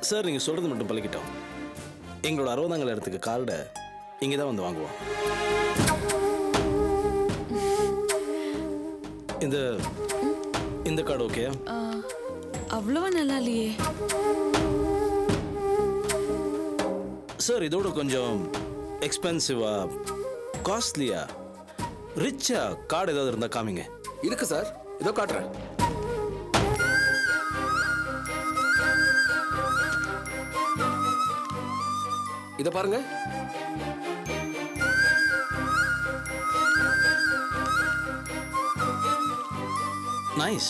Sir நீங்கள் சொல்கிறது மட்டும் பழகிட்டோம் எங்களோட அறுபதாங்கல இடத்துக்கு கார்டை இங்கே தான் வந்து வாங்குவோம் இந்த இந்த கார்டு ஓகே ஆ, அவ்வளவா நல்லா இல்லையே சார் இதோட கொஞ்சம் எக்ஸ்பென்சிவா காஸ்ட்லியா ரிச்சா கார்டு ஏதாவது இருந்தால் காமிங்க இருக்கு சார் இதோ காட்டுறேன் இத பாருங்க நைஸ்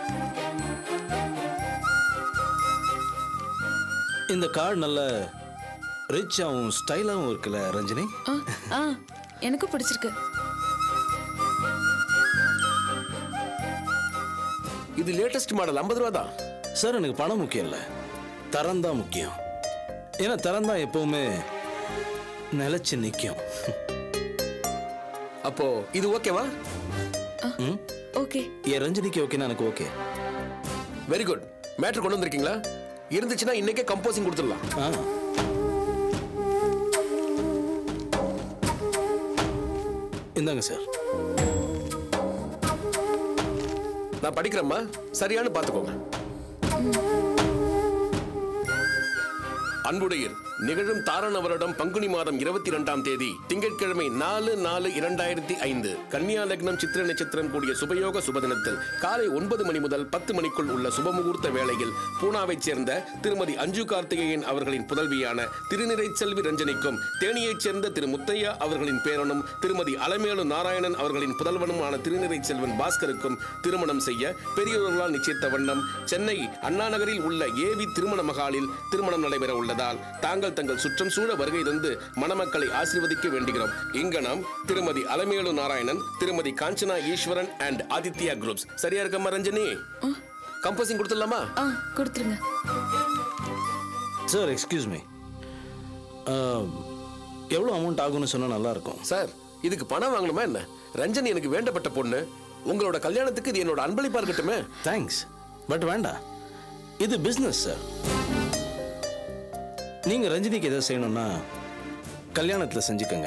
இந்த கார்டு நல்ல ரிச்சாகவும் ஸ்டைலாகவும் இருக்குல்ல ரஞ்சினி ஆ ஆ எனக்கும் பிடிச்சிருக்கு இது லேட்டஸ்ட் மாடல் ஐம்பது ரூபா தான் சார் எனக்கு பணம் முக்கியம் இல்லை தரம் தான் முக்கியம் ஏன்னா தரம் தான் எப்பவுமே நிலைச்சு நிற்கும் அப்போ இது ஓகேவா ஓகே என் ரஞ்சினிக்கு ஓகேனா எனக்கு ஓகே வெரி குட் மேட்ரு கொண்டு வந்திருக்கீங்களா இருந்துச்சுன்னா இன்னைக்கே கம்போசிங் கொடுத்துடலாம் ஆ இந்தாங்க சார் நான் படிக்கிறேம்மா சரியானு பார்த்துக்கோங்க அன்புடையர் நிகழும் தாரண வருடம் பங்குனி மாதம் இருபத்தி இரண்டாம் தேதி திங்கட்கிழமை நாலு நாலு இரண்டாயிரத்தி ஐந்து கன்னியா லக்னம் சித்திர நட்சத்திரம் கூடிய சுபயோக சுபதினத்தில் காலை ஒன்பது மணி முதல் பத்து மணிக்குள் உள்ள சுபமுகூர்த்த வேளையில் பூனாவைச் சேர்ந்த திருமதி அஞ்சு கார்த்திகேயன் அவர்களின் புதல்வியான திருநிறை செல்வி ரஞ்சனிக்கும் தேனியைச் சேர்ந்த திரு முத்தையா அவர்களின் பேரனும் திருமதி அலமேலு நாராயணன் அவர்களின் புதல்வனுமான திருநிறை செல்வன் பாஸ்கருக்கும் திருமணம் செய்ய பெரியவர்களால் நிச்சயித்த வண்ணம் சென்னை அண்ணா நகரில் உள்ள ஏவி திருமண மகாலில் திருமணம் நடைபெற உள்ளதால் தாங்கள் தங்கள் சுற்றம் சூழ வருகை தந்து மணமக்களை ஆசீர்வதிக்க வேண்டுகிறோம் இங்கனம் திருமதி அலமேலு நாராயணன் திருமதி காஞ்சனா ஈஸ்வரன் அண்ட் ஆதித்யா குரூப்ஸ் சரியா இருக்கம்மா ரஞ்சனி கம்போசிங் கொடுத்துடலாமா ஆ கொடுத்துருங்க சார் எக்ஸ்கியூஸ் மீ எவ்வளோ அமௌண்ட் ஆகும்னு சொன்னால் நல்லா இருக்கும் சார் இதுக்கு பணம் வாங்கணுமா என்ன ரஞ்சனி எனக்கு வேண்டப்பட்ட பொண்ணு உங்களோட கல்யாணத்துக்கு இது என்னோட அன்பளிப்பா இருக்கட்டுமே தேங்க்ஸ் பட் வேண்டாம் இது பிஸ்னஸ் சார் நீங்கள் ரஞ்சினிக்கு எதாவது செய்யணும்னா கல்யாணத்தில் செஞ்சுக்கோங்க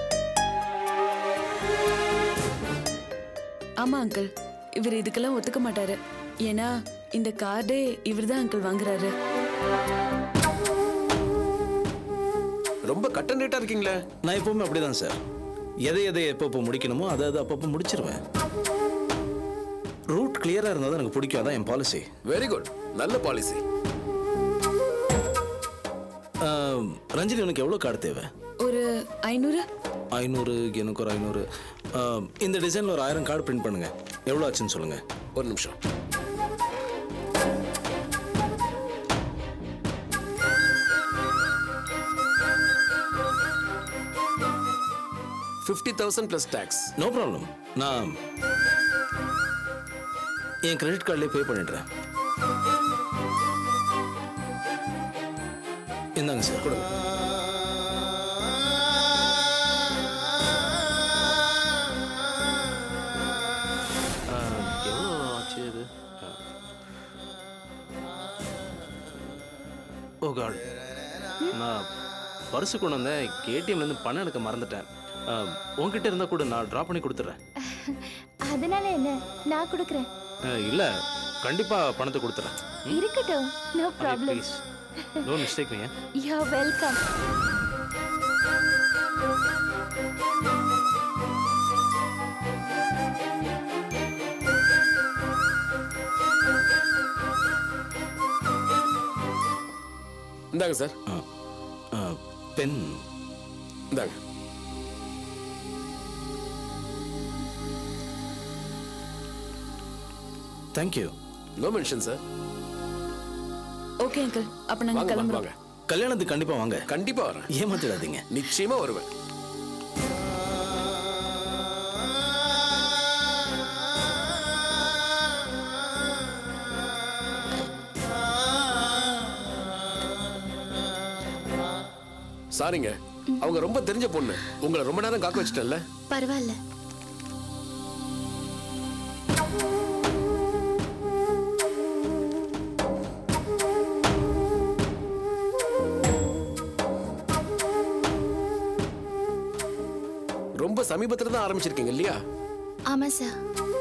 ஆமா அங்கிள் இவர் இதுக்கெல்லாம் ஒத்துக்க மாட்டாரு ஏன்னா இந்த கார்டே இவர் தான் அங்கிள் வாங்குறாரு ரொம்ப கட் அண்ட் ரைட்டா இருக்கீங்களே நான் எப்பவுமே அப்படிதான் சார் எதை எதை எப்பப்போ முடிக்கணுமோ அதை அதை அப்பப்போ முடிச்சிருவேன் ரூட் கிளியராக இருந்தால் தான் எனக்கு பிடிக்கும் அதான் என் பாலிசி வெரி குட் நல்ல பாலிசி ரஞ்சினி உனக்கு எவ்வளோ கார்டு தேவை ஒரு ஐநூறு ஐநூறு எனக்கு ஒரு ஐநூறு ஆம், இந்த டிசைனில் ஒரு ஆயிரம் கார்டு பிரிண்ட் பண்ணுங்க எவ்வளோ ஆச்சுன்னு சொல்லுங்க ஒரு நிமிஷம் fifty thousand plus tax no problem நான் என் கிரெடிட் கார்ட்லேயே பே பண்ணிடுறேன் இந்தாங்க சார் கொடுங்க எவ்வளோ ஆச்சு இது ஓ காட் நான் பர்ஸு கொண்டு வந்தேன் ஏடிஎம்லேருந்து பணம் எடுக்க மறந்துட்டேன் ஆ, உன்கிட்ட இருந்தால் கூட நான் ட்ராப் பண்ணி கொடுத்துட்றேன் அதனால என்ன நான் கொடுக்குறேன் இல்லை கண்டிப்பாக பணத்தை கொடுத்துறேன் இருக்கட்டும் no problem please no mistake நீங்க யூ வெல்கம் இந்தாங்க சார் பென் இந்தாங்க thank you no mention sir okay uncle அப்ப நாங்க வாங்க வாங்க, கிளம்புறோம் வாங்க கல்யாணத்துக்கு கண்டிப்பாக வாங்க கண்டிப்பா வரேன் ஏமாத்திடாதீங்க நிச்சயமா வருவேன் சாரிங்க அவங்க ரொம்ப தெரிஞ்ச பொண்ணு உங்களை ரொம்ப நேரம் காக்க வச்சிட்டேன்ல பரவாயில்ல சமீபத்துல தான் ஆரம்பிச்சிருக்கீங்க இல்லையா ஆமா சார்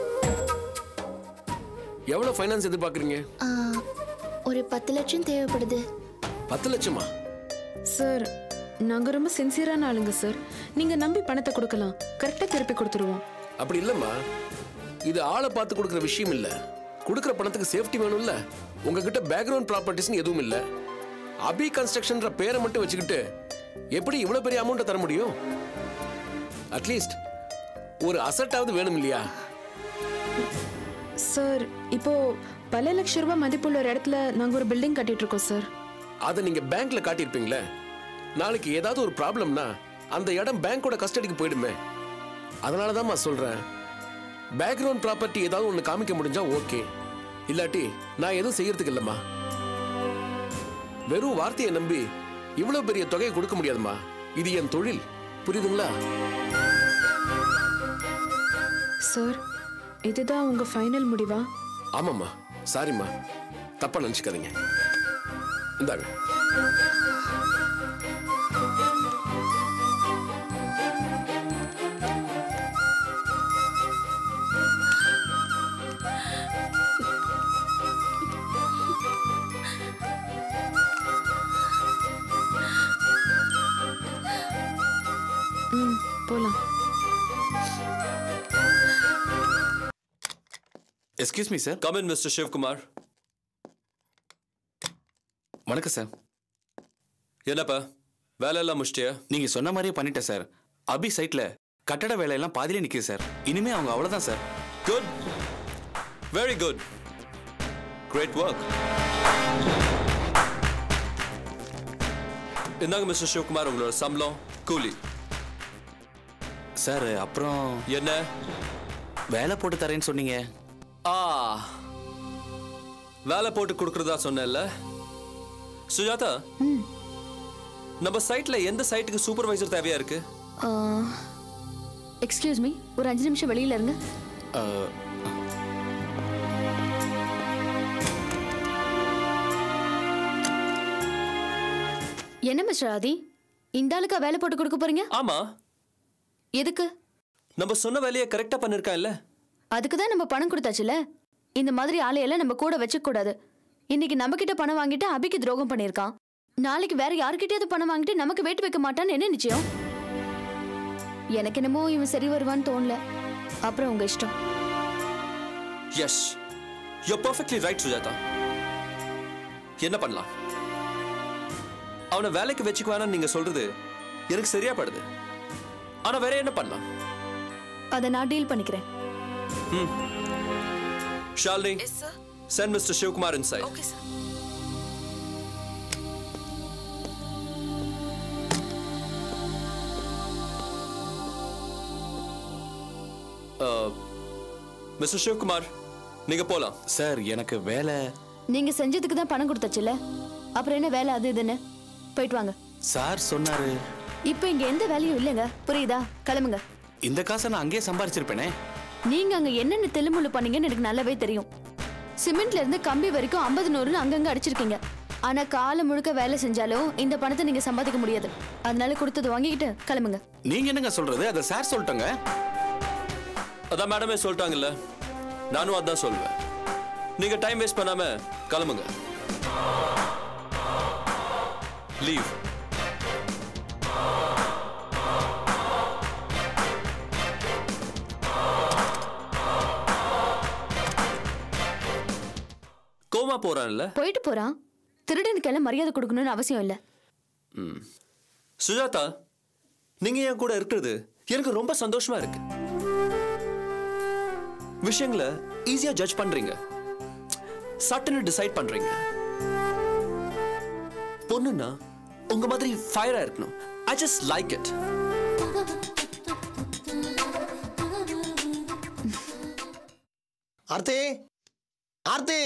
எவ்வளவு ஃபைனான்ஸ் எதிர்பார்க்கறீங்க ஆ, ஒரு பத்து லட்சம் தேவைப்படுது பத்து லட்சமா சார் நாங்க ரொம்ப சின்சியரான ஆளுங்க சார் நீங்க நம்பி பணத்தை கொடுக்கலாம் கரெக்டா திருப்பி கொடுத்துருவோம் அப்படி இல்லம்மா இது ஆளை பார்த்து கொடுக்குற விஷயம் இல்ல கொடுக்குற பணத்துக்கு சேஃப்டி வேணும்ல உங்ககிட்ட பேக்ரவுண்ட் ப்ராப்பர்ட்டிஸ்னு எதுவும் இல்ல அபி கன்ஸ்ட்ரக்ஷன்ற பேரை மட்டும் வச்சுக்கிட்டு எப்படி இவ்வளவு பெரிய அமௌண்ட்டை தர முடியும் அட்லீஸ்ட் ஒரு அசட்டாவது வேணும் இல்லையா சார் இப்போ பல லட்சம் ரூபாய் மதிப்புள்ள ஒரு இடத்துல நாங்க ஒரு பில்டிங் கட்டிட்டு இருக்கோம் சார் அதை நீங்க பேங்க்ல காட்டியிருப்பீங்களே நாளைக்கு ஏதாவது ஒரு ப்ராப்ளம்னா அந்த இடம் பேங்கோட கஸ்டடிக்கு போயிடுமே அதனால தான் சொல்றேன் பேக்ரவுண்ட் ப்ராப்பர்ட்டி ஏதாவது ஒன்று காமிக்க முடிஞ்சா ஓகே இல்லாட்டி நான் எதுவும் செய்யறதுக்கு இல்லைம்மா வெறும் வார்த்தையை நம்பி இவ்வளவு பெரிய தொகையை கொடுக்க முடியாதும்மா இது என் தொழில் புரியுதுங்களா சார் இதுதான் உங்க ஃபைனல் முடிவா ஆமாம்மா சாரிம்மா தப்பா நினச்சிக்காதீங்க இந்தாங்க ம் போலாம் excuse me sir Come in, Mr. Shivkumar. வணக்கம் சார் என்னப்பா வேலையெல்லாம் முடிச்சிட்டியா நீங்க சொன்ன மாதிரியே பண்ணிட்டேன் சார் அபி சைட்ல கட்டட வேலையெல்லாம் பாதியிலே நிக்குது சார் இனிமே அவங்க அவ்வளவுதான் sir good very good great work இந்தாங்க மிஸ்டர் சிவகுமார் உங்களோட சம்பளம் கூலி சார் அப்புறம் என்ன வேலை போட்டு தரேன்னு சொன்னீங்க ஆ வேலை போட்டு கொடுக்கறதா சொன்னேன்ல சுஜாதா நம்ம சைட்ல எந்த சைட்டுக்கு சூப்பர்வைசர் தேவையா இருக்கு எக்ஸ்கியூஸ் மீ ஒரு அஞ்சு நிமிஷம் வெளியில இருங்க அஹ், என்ன மிஸ்டர் ஆதி இந்த ஆளுக்கா வேலை போட்டு கொடுக்க போறீங்க ஆமா எதுக்கு நம்ம சொன்ன வேலையை கரெக்டா பண்ணிருக்கான்ல அதுக்கு தான் நம்ம பணம் கொடுத்தாச்சுல இந்த மாதிரி ஆளையெல்லாம் நம்ம கூட வச்சுக்க கூடாது இன்னைக்கு நம்ம கிட்ட பணம் வாங்கிட்டு அபிக்கு துரோகம் பண்ணியிருக்கான் நாளைக்கு வேற யார்கிட்டயாவது பணம் வாங்கிட்டு நமக்கு வேட்டு வைக்க மாட்டான்னு என்ன நிச்சயம் எனக்கு என்னமோ இவன் சரி வருவான்னு தோணல அப்புறம் உங்க இஷ்டம் yes you perfectly right Sujatha என்ன பண்ணலாம் அவனை வேலைக்கு வச்சுக்க வேணாம்னு நீங்க சொல்றது எனக்கு சரியா படுது ஆனா வேற என்ன பண்ணலாம் அதை நான் டீல் பண்ணிக்கிறேன் Shalini send mister Sivakumar inside okay sir mister Sivakumar நீங்க போலாம் சார் எனக்கு வேலை நீங்க செஞ்சதுக்கு தான் பணம் கொடுத்தாச்சுல அப்புறம் என்ன வேலை அது இதுன்னு போயிட்டு வாங்க சார் சொன்னாரு இப்போ இங்க எந்த வேலையும் இல்லைங்க புரியுதா கிளம்புங்க இந்த காசை நான் அங்கேயே சம்பாரிச்சிருப்பேனே நீங்க அங்க என்னென்ன தெலுமுள்ளு பண்ணீங்கன்னு எனக்கு நல்லாவே தெரியும் சிமெண்ட்ல இருந்து கம்பி வரைக்கும் ஐம்பது நூறுன்னு அங்கங்க அடிச்சிருக்கீங்க ஆனா காலம் முழுக்க வேலை செஞ்சாலும் இந்த பணத்தை நீங்க சம்பாதிக்க முடியாது அதனால கொடுத்தது வாங்கிக்கிட்டு கிளம்புங்க நீங்க என்னங்க சொல்றது அதை சார் சொல்லிட்டோங்க அதான் மேடமே சொல்லிட்டாங்கல்ல நானும் அதான் சொல்வேன் நீங்க டைம் வேஸ்ட் பண்ணாம கிளம்புங்க லீவ் கோமா போறான்ல போயிட்டு போறான் திருடனுக்கெல்லாம் மரியாதை கொடுக்கணும்னு அவசியம் இல்ல சுஜாதா நீங்க என் கூட இருக்கிறது எனக்கு ரொம்ப சந்தோஷமா இருக்கு விஷயங்களை ஈஸியா ஜட்ஜ் பண்றீங்க சட்டுன்னு டிசைட் பண்றீங்க பொண்ணுன்னா உங்க மாதிரி ஃபயரா இருக்கணும் I just like it Aarthi Aarthi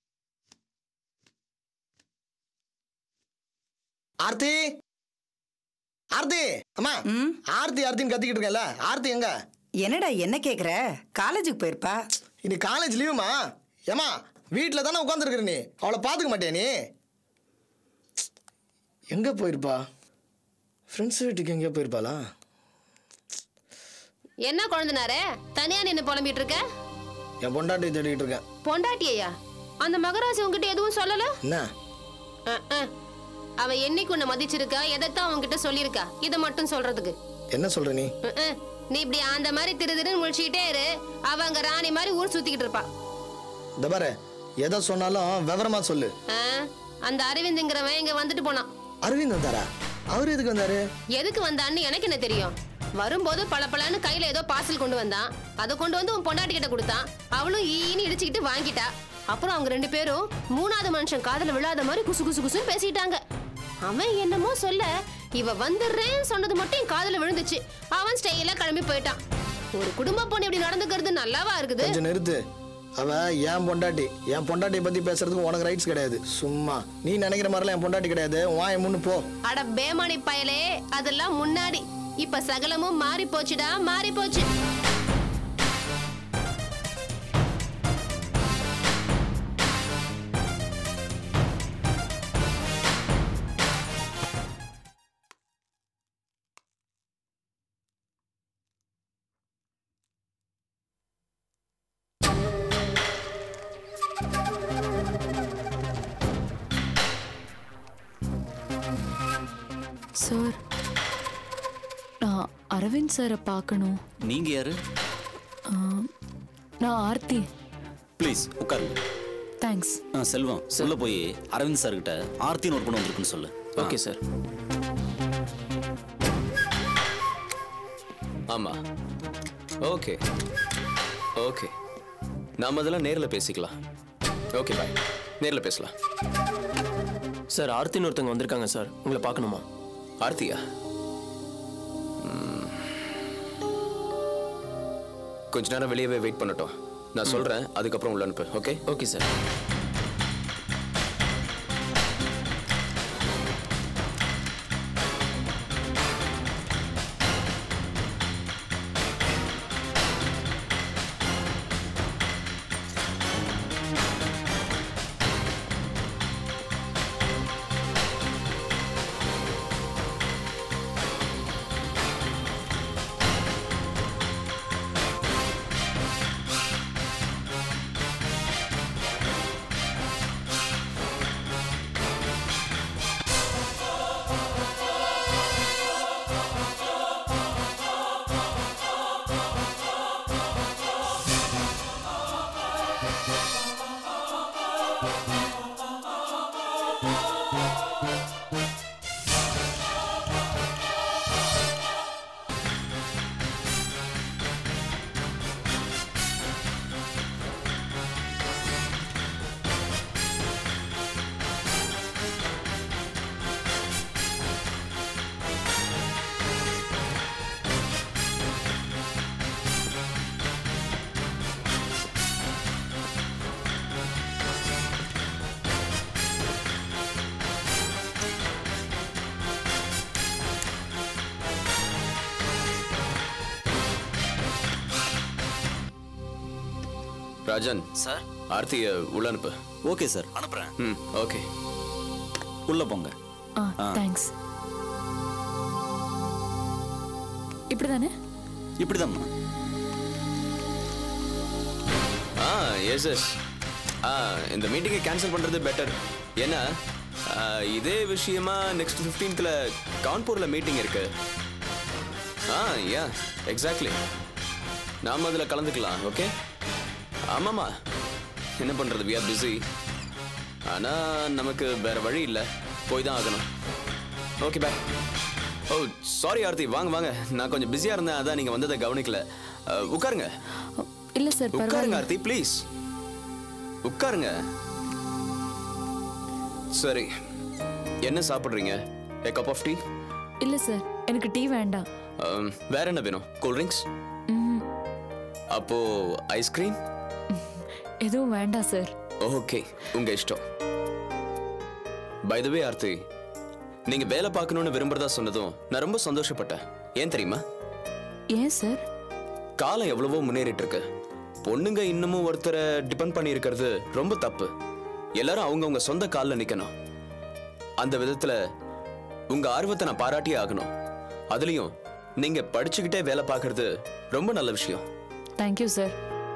Aarthi Aarthi அம்மா ஆர்த்தி ஆர்த்தின்னு கத்திக்கிட்டு இருக்கேன்ல ஆர்த்தி எங்க என்னடா என்ன கேக்குற காலேஜுக்கு போயிருப்பா இன்னைக்கு காலேஜ் லீவுமா ஏமா வீட்டில் தானே உட்காந்துருக்குற நீ அவளை பார்த்துக்க மாட்டியா நீ எங்கே போயிருப்பா ஃப்ரெண்ட்ஸ் வீட்டுக்கு எங்கேயோ போயிருப்பாளா என்ன குழந்தனாரே தனியா நின்னு புலம்பிட்டு இருக்க என் பொண்டாட்டி தேடிட்டு இருக்கேன் பொண்டாட்டியா அந்த மகராசி உன்கிட்ட எதுவும் சொல்லல என்ன அஹ், அஹ். அவ என்னைக்கு உன்னை மதிச்சிருக்கா எதைத்தான் உன்கிட்ட சொல்லியிருக்கா இதை மட்டும் சொல்றதுக்கு என்ன சொல்ற நீ அஹ், அஹ். நீ இப்படி அந்த மாதிரி திரு திருன்னு முழிச்சுக்கிட்டே இரு அவ அங்க ராணி மாதிரி ஊர் சுத்திக்கிட்டு இருப்பா இந்த பாரு எதை சொன்னாலும் விவரமா சொல்லு அஹ், அந்த அரவிந்துங்கிறவன் இங்க வந்துட்டு போனான் அரவிந்த் வந்தாரா அவர் எதுக்கு வந்தாரு எதுக்கு வந்தான்னு எனக்கு என்ன தெரியும் வரும்போது பளபளன்னு கையில ஏதோ பார்சல் கொண்டு வந்தான் அதை கொண்டு வந்து உன் பொண்டாட்டி கிட்ட கொடுத்தான் அவளும் ஈன்னு இடிச்சுக்கிட்டு வாங்கிட்டா அப்புறம் அவங்க ரெண்டு பேரும் மூணாவது மனுஷன் காதுல விழாத மாதிரி குசு குசு குசுன்னு பேசிட்டாங்க அவன் என்னமோ சொல்ல இவ வந்துடுறேன்னு சொன்னது மட்டும் என் காதுல விழுந்துச்சு அவன் ஸ்டைலா கிளம்பி போயிட்டான் ஒரு குடும்ப பொண்ணு இப்படி நடந்துக்கிறது நல்லாவா இருக்குது கொஞ்சம் நிறுத்து அவ என் பொண்டாட்டி என் பொண்டாட்டியை பத்தி பேசுறதுக்கு உனக்கு ரைட்ஸ் கிடையாது சும்மா நீ நினைக்கிற மாதிரிலாம் என் பொண்டாட்டி கிடையாது வாய முன்னு போ அட பேமானி பயலே அதெல்லாம் முன்னாடி இப்ப சகலமும் மாறி போச்சுடா மாறி போச்சு சார் நான் அரவிந்த் சாரை பார்க்கணும் நீங்க யாரு ஆ, நான் ஆர்த்தி ப்ளீஸ் உட்காருங்க தேங்க்ஸ் ஆ செல்வம் உள்ள போய் அரவிந்த் சார் கிட்ட ஆர்த்தின்னு ஒரு பொண்ணு வந்திருக்குன்னு சொல்லு ஓகே சார் ஆமா ஓகே ஓகே நாம அதெல்லாம் நேர்ல பேசிக்கலாம் ஓகே பாய் நேர்ல பேசலாம் சார் ஆர்த்தின்னு ஒருத்தவங்க வந்திருக்காங்க சார் உங்களை பார்க்கணுமா ஆர்த்தியா ம். கொஞ்ச நேரம் வெளியவே வெயிட் பண்ணட்டும் நான் சொல்றேன் அதுக்கப்புறம் உள்ள அனுப்பு okay okay sir Rajan sir ஆர்த்திய உள்ள அனுப்பு ஓகே சார் அனுப்புறேன் ம் ஓகே உள்ள போங்க ஆ தேங்க்ஸ் இப்படி தானே இப்படிதான் ஆ எஸ் எஸ் ஆ இந்த மீட்டிங்கை கேன்சல் பண்ணுறது பெட்டர் ஏன்னா ஆ, இதே விஷயமா நெக்ஸ்ட் ஃபிஃப்டீன்த்தில் கான்பூரில் மீட்டிங் இருக்கு ஆ யா எக்ஸாக்ட்லி நாம் அதில் கலந்துக்கலாம் ஓகே ஆமாம்மா என்ன பண்ணுறது வி ஆர் பிஸி ஆனால் நமக்கு வேற வழி இல்லை போய் தான் ஆகணும் okay bye oh sorry Aarthi வாங்க வாங்க நான் கொஞ்சம் பிஸியாக இருந்தேன் அதான் நீங்கள் வந்ததை கவனிக்கல ஆ, உட்காருங்க இல்ல சார் உட்காருங்க பரவாயில்ல ஆர்த்தி ப்ளீஸ் உட்காருங்க சரி என்ன சாப்பிடுறீங்க a cup ஆஃப் டீ இல்ல சார் எனக்கு டீ வேண்டாம் வேற என்ன வேணும் கூல் ட்ரிங்க்ஸ் ம்ஹும். அப்போ ஐஸ்கிரீம் எதுவும் வேண்டாம் சார் ஓகே உங்க இஷ்டம் பை த வே ஆர்த்தி நீங்க வேலை பார்க்கணும்னு விரும்புறதா சொன்னதும் நான் ரொம்ப சந்தோஷப்பட்டேன் ஏன் தெரியுமா ஏன் சார் காலம் எவ்வளவோ முன்னேறிட்டு இருக்கு பொண்ணுங்க இன்னமும் ஒருத்தரை டிபெண்ட் பண்ணி இருக்கிறது ரொம்ப தப்பு எல்லாரும் அவங்கவங்க சொந்த காலில் நிக்கணும் அந்த விதத்துல உங்க ஆர்வத்தை நான் பாராட்டியே ஆகணும் அதுலயும் நீங்க படிச்சுக்கிட்டே வேலை பார்க்கறது ரொம்ப நல்ல விஷயம் தேங்க்யூ சார்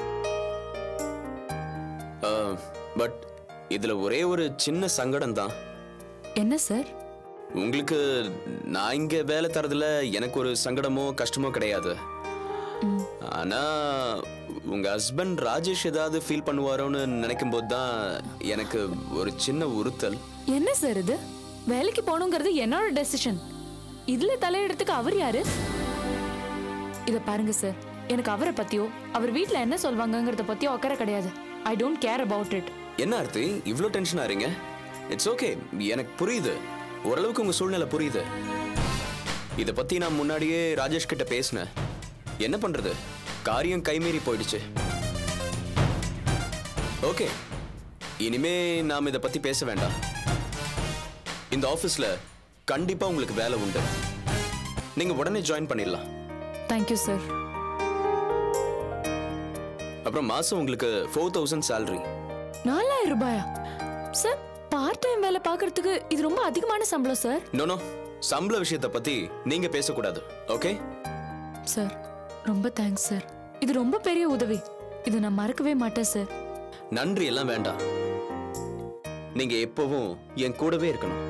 பட் இதுல ஒரே ஒரு சின்ன சங்கடம் தான் என்ன சார் உங்களுக்கு நான் இங்க வேலை தரதுல எனக்கு ஒரு சங்கடமோ கஷ்டமோ கிடையாது ஆனா உங்க ஹஸ்பண்ட் ராஜேஷ் ஏதாவது ஃபீல் பண்ணுவாரோன்னு நினைக்கும் போது தான் எனக்கு ஒரு சின்ன உறுத்தல் என்ன சார் இது வேலைக்கு போகணுங்கிறது என்னோட டெசிஷன் இதுல தலையிடறதுக்கு அவர் யாரு இத பாருங்க சார் எனக்கு அவரை பத்தியோ அவர் வீட்ல என்ன சொல்வாங்கங்கறத பத்தியோ அக்கறை கிடையாது I don't care about it என்ன ஆர்த்தி இவ்ளோ டென்ஷன் ஆறீங்க இட்ஸ் ஓகே எனக்கு புரியுது ஓரளவுக்கு உங்க சூழ்நிலை புரியுது இத பத்தி நான் முன்னாடியே ராஜேஷ் கிட்ட பேசினேன் என்ன பண்றது காரியம் கைமீறி போயிடுச்சு ஓகே இனிமே நாம் இத பத்தி பேச வேண்டாம் இந்த ஆபீஸ்ல கண்டிப்பா உங்களுக்கு வேலை உண்டு நீங்க உடனே ஜாயின் பண்ணிடலாம் தேங்க்யூ சார் அப்புறம் மாசம் உங்களுக்கு ஃபோர் தௌசண்ட் சேலரி நாலாயிரம் ரூபாயா சார் பார்ட் டைம் வேலை பார்க்கறதுக்கு இது ரொம்ப அதிகமான சம்பளம் சார் நோ நோ சம்பள விஷயத்தை பத்தி நீங்க பேசக்கூடாது ஓகே சார் ரொம்ப தேங்க்ஸ் சார் இது ரொம்ப பெரிய உதவி இது நான் மறக்கவே மாட்டேன் சார் நன்றி எல்லாம் வேண்டாம் நீங்க எப்பவும் என் கூடவே இருக்கணும்